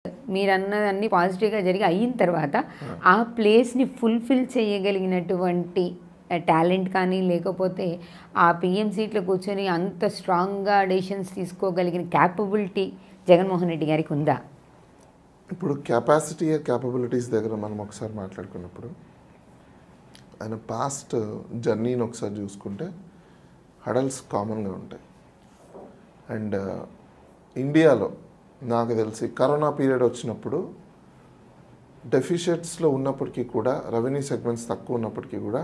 మీరు అన్నదన్నీ పాజిటివ్గా జరిగి అయిన తర్వాత ఆ ప్లేస్ని ఫుల్ఫిల్ చేయగలిగినటువంటి టాలెంట్ కానీ లేకపోతే ఆ పిఎం సీట్లో కూర్చొని అంత స్ట్రాంగ్గా డెసిషన్స్ తీసుకోగలిగిన క్యాపబిలిటీ జగన్మోహన్ రెడ్డి గారికి ఉందా ఇప్పుడు కెపాసిటీ క్యాపబిలిటీస్ దగ్గర మనం ఒకసారి మాట్లాడుకున్నప్పుడు ఆయన పాస్ట్ జర్నీని ఒకసారి చూసుకుంటే హడల్స్ కామన్గా ఉంటాయి అండ్ ఇండియాలో నాకు తెలిసి కరోనా పీరియడ్ వచ్చినప్పుడు డెఫిషియట్స్లో ఉన్నప్పటికీ కూడా రెవెన్యూ సెగ్మెంట్స్ తక్కువ ఉన్నప్పటికీ కూడా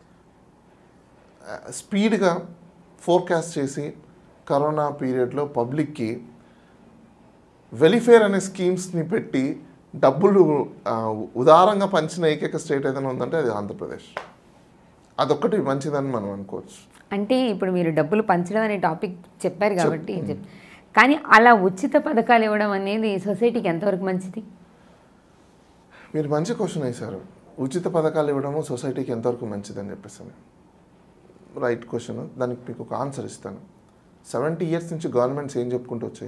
స్పీడ్గా ఫోర్కాస్ట్ చేసి కరోనా పీరియడ్లో పబ్లిక్కి వెలిఫేర్ అనే స్కీమ్స్ని పెట్టి డబ్బులు ఆ, ఉదారంగా పంచిన ఏకైక స్టేట్ ఏదైనా ఉందంటే అది ఆంధ్రప్రదేశ్ అదొక్కటి మంచిదని మనం అనుకోవచ్చు అంటే ఇప్పుడు మీరు డబ్బులు పంచడం అనే టాపిక్ చెప్పారు కాబట్టి చెప్- కానీ అలా ఉచిత పథకాలు ఇవ్వడం అనేది సొసైటీకి ఎంతవరకు మంచిది మీరు మంచి క్వశ్చన్ వేశారు ఉచిత పథకాలు ఇవ్వడము సొసైటీకి ఎంతవరకు మంచిదని చెప్పేసి రైట్ క్వశ్చన్ దానికి మీకు ఒక ఆన్సర్ ఇస్తాను సెవెంటీ ఇయర్స్ నుంచి గవర్నమెంట్స్ ఏం చెప్పుకుంటూ వచ్చాయి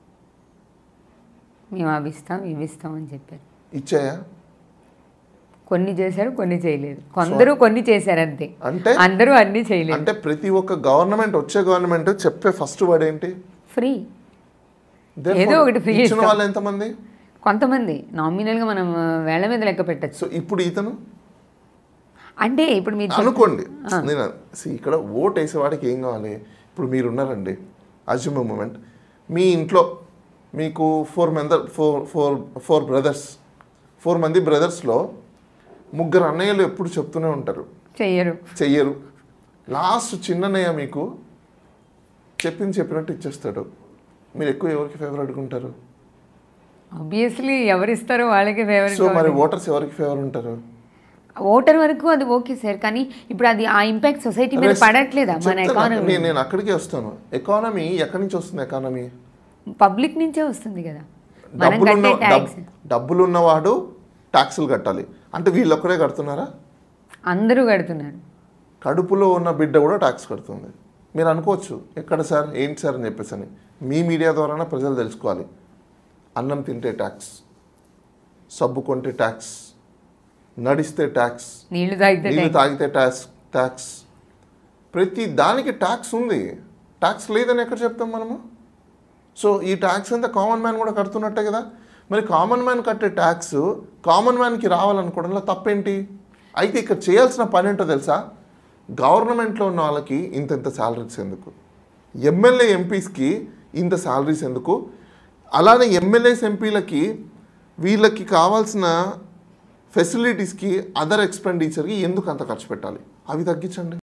మేము అవి ఇస్తాం ఇవి ఇస్తాం అని చెప్పారు ఇచ్చాయా కొన్ని చేశారు కొన్ని చేయలేదు కొందరు కొన్ని చేశారు అంతే అంటే అందరూ అన్ని చేయలేదు అంటే ప్రతి ఒక్క గవర్నమెంట్ వచ్చే గవర్నమెంట్ చెప్పే ఫస్ట్ వర్డ్ ఏంటి ఫ్రీ Therefore, ఏదో ఒకటి free ఇచ్చిన ఇస్తాం. వాళ్ళు ఎంతమంది కొంతమంది నామినల్గా మనం ఆ, వేళ్ల మీద లెక్క పెట్టచ్చు సో ఇప్పుడు ఇతను అంటే ఇప్పుడు మీరు చెప్- అనుకోండి నేను see, ఇక్కడ ఓట్ వేసేవాడికి ఏం కావాలి ఇప్పుడు మీరు ఉన్నారండి అజ్యూమ్ మూమెంట్ మీ ఇంట్లో మీకు four member four four four brothers four మంది బ్రదర్స్లో ముగ్గురు అన్నయ్యలు ఎప్పుడు చెప్తూనే ఉంటారు చెయ్యరు చెయ్యరు లాస్ట్ చిన్నన్నయ్య మీకు చెప్పింది చెప్పినట్టు ఇచ్చేస్తాడు మీరు ఎక్కువ ఎవరికి ఫేవరెట్గా ఉంటారు ఆబ్వియస్లీ ఎవరు ఇస్తారో వాళ్ళకే సో ఫేవరెట్ మరి ఓటర్స్ ఎవరికి ఫేవర్ ఉంటారు ఓటర్ వరకు అది ఓకే సార్ కానీ ఇప్పుడు అది ఆ ఇంపాక్ట్ సొసైటీ మీద పడట్లేదా మన చెప్తాను. ఎకానమీ నేను నేను అక్కడికే వస్తాను ఎకానమీ ఎక్కడి నుంచి వస్తుంది ఎకానమీ పబ్లిక్ నుంచే వస్తుంది కదా మనం డబ్బులున్న కట్టే ట్యాక్స్ డబ్- డబ్బులున్నవాడు ట్యాక్సులు కట్టాలి అంటే వీళ్ళొక్కరే కడుతున్నారా అందరూ కడుతున్నారు కడుపులో ఉన్న బిడ్డ కూడా ట్యాక్స్ కడుతుంది మీరు అనుకోవచ్చు ఎక్కడ సార్ ఏంటి సార్ అని చెప్పేసి అని మీ మీడియా ద్వారానే ప్రజలు తెలుసుకోవాలి అన్నం తింటే ట్యాక్స్ సబ్బు కొంటే ట్యాక్స్ నడిస్తే ట్యాక్స్ నీళ్లు తాగితే నీళ్ళు తాగితే ట్యాక్స్ ట్యాక్స్ ప్రతి దానికి ట్యాక్స్ ఉంది ట్యాక్స్ లేదని ఎక్కడ చెప్తాం మనము సో ఈ ట్యాక్స్ అంతా కామన్ మ్యాన్ కూడా కడుతున్నట్టే కదా మరి కామన్ మ్యాన్ కట్టే ట్యాక్స్ కామన్ మ్యాన్కి రావాలనుకోవడంలో తప్పేంటి అయితే ఇక్కడ చేయాల్సిన పని ఏంటో తెలుసా గవర్నమెంట్లో ఉన్న వాళ్ళకి ఇంత ఇంత శాలరీస్ ఎందుకు ఎమ్మెల్యే ఎంపీస్కి ఇంత శాలరీస్ ఎందుకు అలానే ఎమ్మెల్యేస్ ఎంపీలకి వీళ్ళకి కావాల్సిన ఫెసిలిటీస్కి అదర్ ఎక్స్పెండిచర్కి ఎందుకు అంత ఖర్చు పెట్టాలి అవి తగ్గించండి